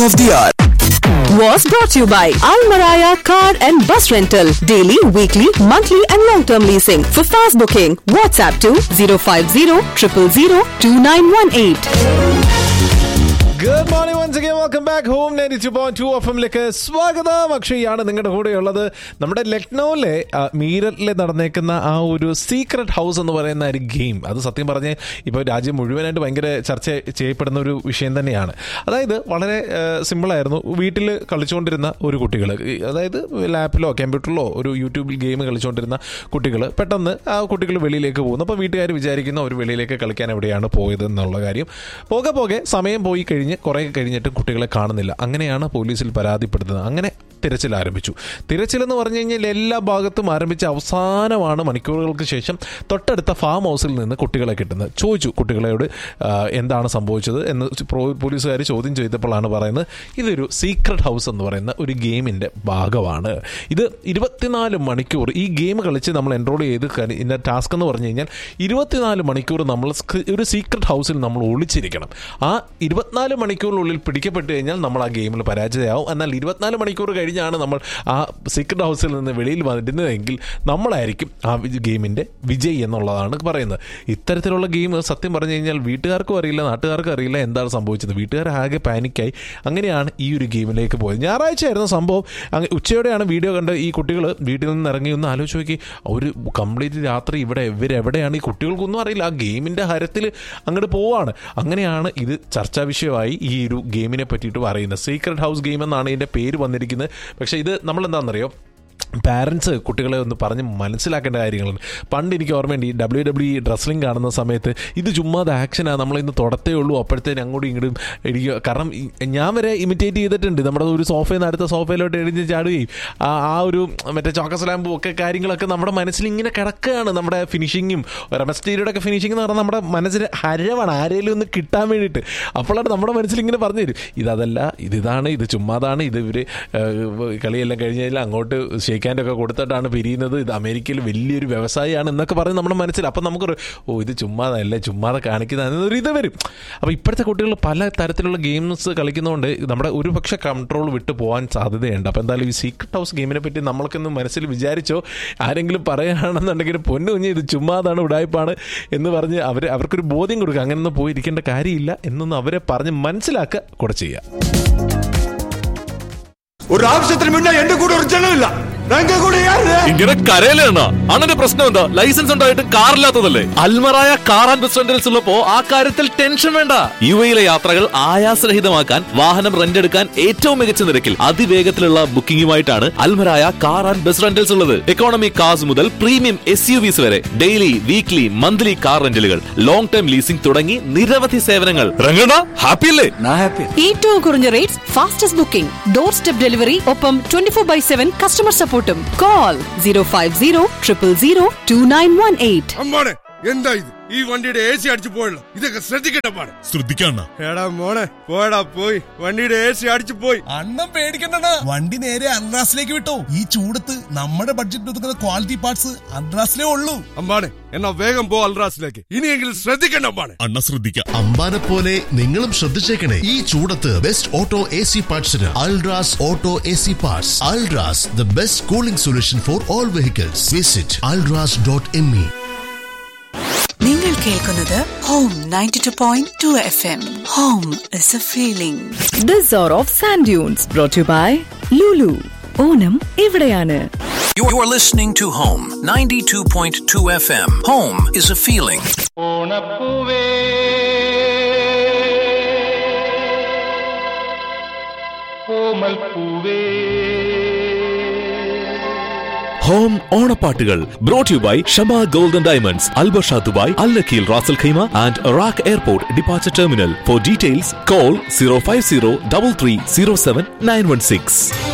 of the hour. was brought to you by Almaraya Car and Bus Rental. Daily, weekly, monthly, and long term leasing. For fast booking, WhatsApp to 050 000 2918. Good morning once again welcome back home ninety two point two F എമ്മിലേക്ക് സ്വാഗതം അക്ഷയാണ് നിങ്ങളുടെ കൂടെയുള്ളത് നമ്മുടെ ലക്നൌവിലെ ആ, മീററ്റിൽ നടന്നേക്കുന്ന ആ ഒരു secret house എന്ന് പറയുന്ന ഒരു ഗെയിം അത് സത്യം പറഞ്ഞ് ഇപ്പോൾ രാജ്യം മുഴുവനായിട്ട് ഭയങ്കര ചർച്ച ചെയ്യപ്പെടുന്ന ഒരു വിഷയം തന്നെയാണ് അതായത് വളരെ സിമ്പിളായിരുന്നു വീട്ടിൽ കളിച്ചുകൊണ്ടിരുന്ന ഒരു കുട്ടികൾ അതായത് ലാപ്പിലോ കമ്പ്യൂട്ടറിലോ ഒരു യൂട്യൂബിൽ ഗെയിം കളിച്ചുകൊണ്ടിരുന്ന കുട്ടികൾ പെട്ടെന്ന് ആ കുട്ടികൾ വെളിയിലേക്ക് പോകുന്നു അപ്പോൾ വീട്ടുകാർ വിചാരിക്കുന്ന ഒരു വെളിയിലേക്ക് കളിക്കാൻ എവിടെയാണ് പോയത് എന്നുള്ള കാര്യം പോകെ പോകെ സമയം പോയി കഴിഞ്ഞ് കുറേ കഴിഞ്ഞിട്ട് കുട്ടികളെ കാണുന്നില്ല അങ്ങനെയാണ് പോലീസിൽ പരാതിപ്പെടുന്നത് അങ്ങനെ തിരച്ചിൽ ആരംഭിച്ചു തിരച്ചിൽ എന്ന് പറഞ്ഞു കഴിഞ്ഞാൽ എല്ലാ ഭാഗത്തും ആരംഭിച്ച അവസാനമാണ് മണിക്കൂറുകൾക്ക് ശേഷം തൊട്ടടുത്ത ഫാം ഹൗസിൽ നിന്ന് കുട്ടികളെ കിട്ടുന്നത് ചോദിച്ചു കുട്ടികളോട് ആ, എന്താണ് സംഭവിച്ചത് എന്ന് പ്രോ- പോലീസുകാർ ചോദ്യം ചെയ്തപ്പോഴാണ് പറയുന്നത് ഇതൊരു സീക്രട്ട് ഹൗസ് എന്ന് പറയുന്ന ഒരു ഗെയിമിൻ്റെ ഭാഗമാണ് ഇത് ഇരുപത്തിനാല് മണിക്കൂർ ഈ ഗെയിം കളിച്ച് നമ്മൾ എൻറോൾ ചെയ്ത് കഴി- ഇതിൻ്റെ ടാസ്ക് എന്ന് പറഞ്ഞു കഴിഞ്ഞാൽ ഇരുപത്തിനാല് മണിക്കൂർ നമ്മൾ സ്ക്രി- ഒരു സീക്രട്ട് ഹൗസിൽ നമ്മൾ ഒളിച്ചിരിക്കണം ആ ഇരുപത്തിനാല് മണിക്കൂറിനുള്ളിൽ പിടിക്കപ്പെട്ട് കഴിഞ്ഞാൽ നമ്മൾ ആ ഗെയിമിൽ പരാജയമാവും എന്നാൽ ഇരുപത്തിനാല് മണിക്കൂർ കഴിഞ്ഞാണ് നമ്മൾ ആ സീക്രട്ട് ഹൗസിൽ നിന്ന് വെളിയിൽ വന്നിരുന്നതെങ്കിൽ നമ്മളായിരിക്കും ആ വി- ഗെയിമിൻ്റെ വിജയ് എന്നുള്ളതാണ് പറയുന്നത് ഇത്തരത്തിലുള്ള ഗെയിം സത്യം പറഞ്ഞു കഴിഞ്ഞാൽ വീട്ടുകാർക്കും അറിയില്ല നാട്ടുകാർക്കും അറിയില്ല എന്താണ് സംഭവിച്ചത് വീട്ടുകാർ ആകെ പാനിക്കായി അങ്ങനെയാണ് ഈ ഒരു ഗെയിമിലേക്ക് പോയത് ഞായറാഴ്ച ആയിരുന്നു സംഭവം അങ്ങ് ഉച്ചയോടെയാണ് വീഡിയോ കണ്ട് ഈ കുട്ടികൾ വീട്ടിൽ നിന്ന് ഇറങ്ങി ഒന്ന് ആലോചിച്ച് നോക്കി ഒരു കംപ്ലീറ്റ് രാത്രി ഇവിടെ ഇവരെവിടെയാണ് ഈ കുട്ടികൾക്കൊന്നും അറിയില്ല ആ ഗെയിമിൻ്റെ ഹരത്തിൽ അങ്ങോട്ട് പോവാണ് അങ്ങനെയാണ് ഇത് ചർച്ചാ വിഷയമായി ഈ ഒരു ഗെയിമിനെ പറ്റിയിട്ട് പറയുന്നത് സീക്രട്ട് ഹൗസ് ഗെയിം എന്നാണ് ഇതിൻ്റെ പേര് വന്നിരിക്കുന്നത് പക്ഷേ ഇത് നമ്മൾ എന്താണെന്നറിയോ പാരൻസ് കുട്ടികളെ ഒന്ന് പറഞ്ഞ് മനസ്സിലാക്കേണ്ട കാര്യങ്ങളുണ്ട് പണ്ട് എനിക്ക് ഓർമ്മയുണ്ട് ഈ ഡബ്ല്യു ഡബ്ല്യു ഡ്രസ്ലിംഗ് കാണുന്ന സമയത്ത് ഇത് ചുമ്മാതെ ആക്ഷനാണ് നമ്മളിന്ന് തുടത്തേ ഉള്ളൂ അപ്പോഴത്തേന് അങ്ങോട്ടും ഇങ്ങോട്ടും ഇടിക്കുക കാരണം ഈ- ഞാൻ വരെ ഇമിറ്റേറ്റ് ചെയ്തിട്ടുണ്ട് നമ്മുടെ ഒരു സോഫയിൽ നിന്ന് അടുത്ത സോഫയിലോട്ട് എഴുതി ചാടുകയും ആ ആ ഒരു മറ്റേ ചോക്കസ്ലാമ്പും ഒക്കെ കാര്യങ്ങളൊക്കെ നമ്മുടെ മനസ്സിൽ ഇങ്ങനെ കിടക്കുകയാണ് നമ്മുടെ ഫിനിഷിങ്ങും റെമസ്റ്റീരിയുടെ ഒക്കെ ഫിനിഷിംഗ് എന്ന് പറഞ്ഞാൽ നമ്മുടെ മനസ്സിന് ഹരവാണ് ആരെങ്കിലും ഒന്ന് കിട്ടാൻ വേണ്ടിയിട്ട് അപ്പോഴാണ് നമ്മുടെ മനസ്സിൽ ഇങ്ങനെ പറഞ്ഞു തരും ഇതല്ല ഇതിതാണ് ഇത് ചുമ്മാതാണ് ഇത് ഇവർ കളിയെല്ലാം കഴിഞ്ഞ് കഴിഞ്ഞാൽ അങ്ങോട്ട് ഷെയ്ക്കാൻ്റെ ഒക്കെ കൊടുത്തിട്ടാണ് പിരിയുന്നത് ഇത് അമേരിക്കയിൽ വലിയൊരു വ്യവസായിയാണ് എന്നൊക്കെ പറഞ്ഞ് നമ്മുടെ മനസ്സിൽ അപ്പം നമുക്കൊരു ഓ ഇത് ചുമ്മാതല്ലേ ചുമ്മാതെ കാണിക്കുന്നതാണ് ഒരു ഇത് വരും അപ്പോൾ ഇപ്പോഴത്തെ കുട്ടികൾ പല തരത്തിലുള്ള ഗെയിംസ് കളിക്കുന്നതുകൊണ്ട് നമ്മുടെ ഒരു പക്ഷേ കൺട്രോൾ വിട്ടു പോകാൻ സാധ്യതയുണ്ട് അപ്പോൾ എന്തായാലും ഈ സീക്രട്ട് ഹൗസ് ഗെയിമിനെ പറ്റി നമ്മൾക്കൊന്ന് മനസ്സിൽ വിചാരിച്ചോ ആരെങ്കിലും പറയുകയാണെന്നുണ്ടെങ്കിൽ പൊന്നു കുഞ്ഞ് ഇത് ചുമ്മാതാണ് ഉടായ്പാണ് എന്ന് പറഞ്ഞ് അവർ അവർക്കൊരു ബോധ്യം കൊടുക്കുക അങ്ങനെയൊന്നും പോയിരിക്കേണ്ട കാര്യമില്ല എന്നൊന്ന് അവരെ പറഞ്ഞ് മനസ്സിലാക്കുക കൂടെ ചെയ്യുക ഒരു ആവശ്യത്തിന് മുന്നേ എന്റെ കൂടെ ഒരു ജനമില്ല ഞങ്ങൾ കൂടെ ആര് ഇങ്ങനെ കരയിലാണ് അണ്ണന്റെ പ്രശ്നം എന്താ ലൈസൻസ് ഉണ്ടായിട്ട് കാറില്ലാത്തതല്ലേ Almaraya car and bus rentals ഉള്ളപ്പോ ആ കാര്യത്തിൽ ടെൻഷൻ വേണ്ട യു എയിലെ യാത്രകൾ ആയാസരഹിതമാക്കാൻ വാഹനം റെന്റ് എടുക്കാൻ ഏറ്റവും മികച്ച നിരക്കിൽ അതിവേഗത്തിലുള്ള ബുക്കിംഗുമായിട്ടാണ് Almaraya car and bus rentals ഉള്ളത് എക്കോണമി കാർസ് മുതൽ പ്രീമിയം എസ് യു വിസ് വരെ ഡെയിലി വീക്ക്ലി മന്ത്ലി കാർ റെന്റലുകൾ ലോങ് ടൈം ലീസിംഗ് തുടങ്ങി നിരവധി സേവനങ്ങൾ രംഗണ ഹാപ്പി അല്ലേ ഏറ്റവും കുറഞ്ഞ rates fastest booking door step delivery ഒപ്പം twenty four by seven customer സപ്പോർട്ടും call zero five zero triple zero two nine one eight അമ്മാണെ എന്താ ഇത് ഈ വണ്ടിയുടെ എ സി അടിച്ചു പോയല്ലോ ഇതൊക്കെ ശ്രദ്ധിക്കട്ടെ പാടെ ശ്രദ്ധിക്കണ്ട എടാ മോനെ പോയടാ പോയി വണ്ടിയുടെ എ സി അടിച്ചു പോയി അണ്ണം പേടിക്കണ്ട വണ്ടി നേരെ അൺറാസിലേക്ക് വിട്ടോ ഈ ചൂടത്ത് നമ്മുടെ ബഡ്ജറ്റ് ഒതുക്കുന്ന ക്വാളിറ്റി പാർട്സ് അൺറാസിലേ ഉള്ളൂ അമ്മാണെ എന്നാ വേഗം പോ അൽറാസിലേക്ക് ഇനിയെങ്കിലും ശ്രദ്ധിക്കണ്ട അമ്മാണെ അണ്ണ ശ്രദ്ധിക്കാം അമ്പാനെ പോലെ നിങ്ങളും ശ്രദ്ധിച്ചേക്കണേ ഈ ചൂടത്ത് ബെസ്റ്റ് ഓട്ടോ എ സി പാർട്സിന് Ultras auto A C parts Ultras the best cooling solution for all vehicles visit Ultras dot M E നിങ്ങൾ കേൾക്കുന്നത് home ninety two point two F M home is a feeling This hour of Sand Dunes brought to you by Lulu. Onam ഇവിടെയാണ് You are listening to Home 92.2 FM. Home is a feeling. ഓണപ്പൂവേ കോമൽ പൂവേ home ഓണപ്പാട്ടുകൾ brought you by Shama golden diamonds അൽബഷ Dubai Al Nakheel Ras al Khaimah and RAK airport departure terminal for details call zero five zero double three zero seven nine one six